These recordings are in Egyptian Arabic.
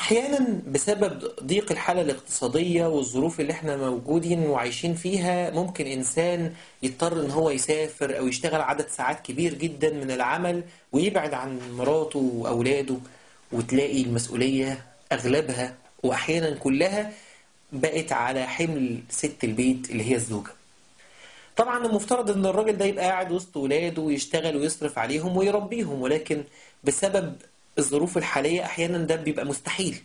احيانا بسبب ضيق الحاله الاقتصاديه والظروف اللي احنا موجودين وعايشين فيها ممكن انسان يضطر ان هو يسافر او يشتغل عدد ساعات كبير جدا من العمل ويبعد عن مراته واولاده وتلاقي المسؤوليه اغلبها واحيانا كلها بقت على حمل ست البيت اللي هي الزوجه طبعا المفترض ان الراجل ده يبقى قاعد وسط ولاده ويشتغل ويصرف عليهم ويربيهم ولكن بسبب الظروف الحالية أحيانا ده بيبقى مستحيل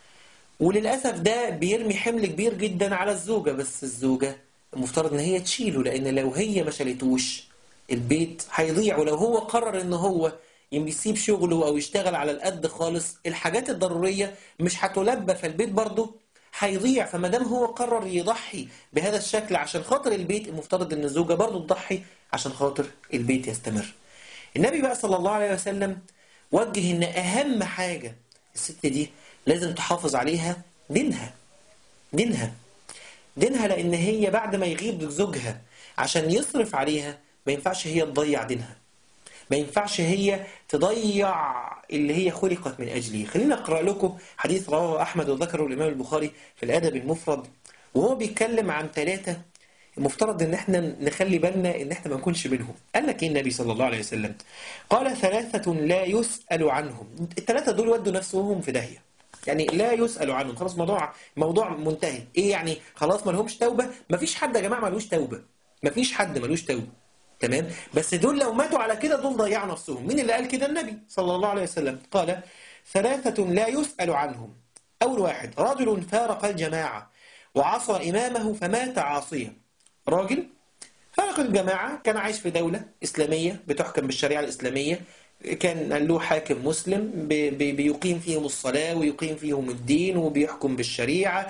وللأسف ده بيرمي حمل كبير جدا على الزوجة بس الزوجة المفترض ان هي تشيله لان لو هي ما شالتوش البيت هيضيع ولو هو قرر ان هو يسيب شغله او يشتغل على القد خالص الحاجات الضرورية مش هتلبى فالبيت برضه هيضيع فما دام هو قرر يضحي بهذا الشكل عشان خاطر البيت المفترض ان الزوجة برضه تضحي عشان خاطر البيت يستمر النبي بقى صلى الله عليه وسلم وجه ان اهم حاجة الست دي لازم تحافظ عليها دينها دينها دينها لان هي بعد ما يغيب زوجها عشان يصرف عليها ما ينفعش هي تضيع دينها ما ينفعش هي تضيع اللي هي خلقت من أجله خلينا أقرأ لكم حديث رواه أحمد وذكره الإمام البخاري في الأدب المفرد وهو بيتكلم عن ثلاثة المفترض ان احنا نخلي بالنا ان احنا ما نكونش منهم قال لك ايه النبي صلى الله عليه وسلم قال ثلاثة لا يسأل عنهم الثلاثة دول ودوا نفسهم في داهية يعني لا يسأل عنهم خلاص موضوع موضوع منتهي ايه يعني خلاص ما لهمش توبة ما فيش حد يا جماعة ملوش توبة ما فيش حد ملوش توبة تمام بس دول لو ماتوا على كده دول ضيعوا نفسهم مين اللي قال كده النبي صلى الله عليه وسلم قال ثلاثة لا يسأل عنهم أول واحد رجل فارق الجماعة وعصى إمامه فمات عاصيا راجل فارق الجماعة كان عايش في دولة إسلامية بتحكم بالشريعة الإسلامية كان له حاكم مسلم بيقيم فيهم الصلاة ويقيم فيهم الدين وبيحكم بالشريعة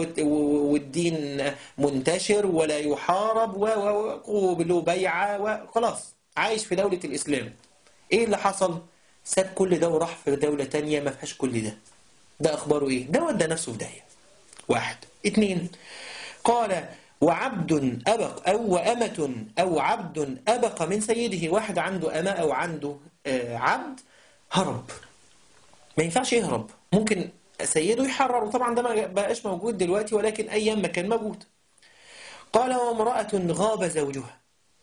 والدين منتشر ولا يحارب وله بيعة وخلاص عايش في دولة الإسلام إيه اللي حصل؟ ساب كل ده وراح في دولة تانية ما فيهاش كل ده ده أخباره إيه؟ ده ودى نفسه في داهية واحد اتنين قال وعبد أبق أو وأمة أو عبد أبق من سيده واحد عنده أمة أو عنده عبد هرب ما ينفعش يهرب ممكن سيده يحرر وطبعا ده ما بقاش موجود دلوقتي ولكن أيام ما كان موجود قال وامرأة غاب زوجها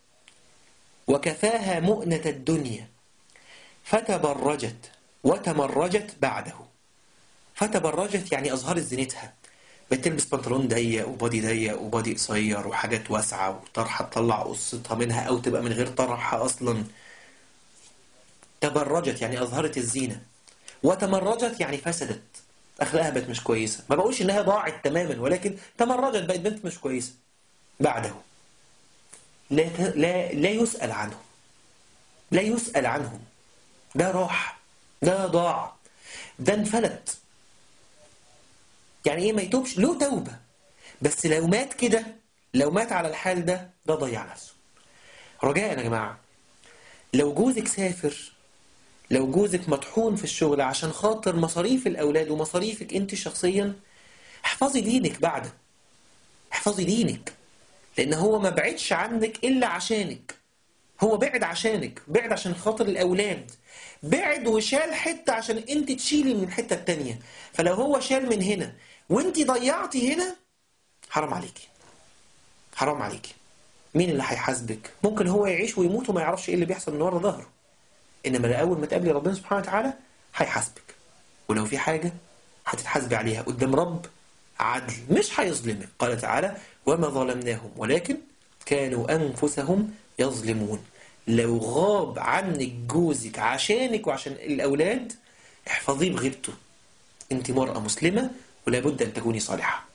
وكفاها مؤنة الدنيا فتبرجت وتمرجت بعده فتبرجت يعني أظهرت زينتها بتلبس بنطلون ضيق وبادي ضيق وبادي قصير وحاجات واسعة وطرحة تطلع قصتها منها أو تبقى من غير طرحة أصلا تبرجت يعني أظهرت الزينة وتمرجت يعني فسدت أخلاقها بقت مش كويسة ما بقولش إنها ضاعت تماما ولكن تمرجت بقت بنت مش كويسة بعده لا, لا, لا يسأل عنهم لا يسأل عنهم ده راح ده ضاع ده انفلت يعني ايه ما يتوبش له توبة بس لو مات كده لو مات على الحال ده ده ضيع نفسه رجاء يا جماعة لو جوزك سافر لو جوزك مطحون في الشغل عشان خاطر مصاريف الأولاد ومصاريفك أنت شخصيا احفظي دينك بعده احفظي دينك لأن هو ما بعدش عنك إلا عشانك هو بعد عشانك بعد عشان خاطر الأولاد بعد وشال حتة عشان أنت تشيلي من الحتة التانية فلو هو شال من هنا وانت ضيعتي هنا حرام عليكي حرام عليكي مين اللي هيحاسبك ممكن هو يعيش ويموت وما يعرفش ايه اللي بيحصل من ورا ظهره انما اول ما تقابلي ربنا سبحانه وتعالى هيحاسبك ولو في حاجه هتتحاسبي عليها قدام رب عدل مش هيظلمك قال تعالى وما ظلمناهم ولكن كانوا انفسهم يظلمون لو غاب عنك جوزك عشانك وعشان الاولاد احفظيه بغيبته انت مرأة مسلمة ولا بد أن تكوني صالحة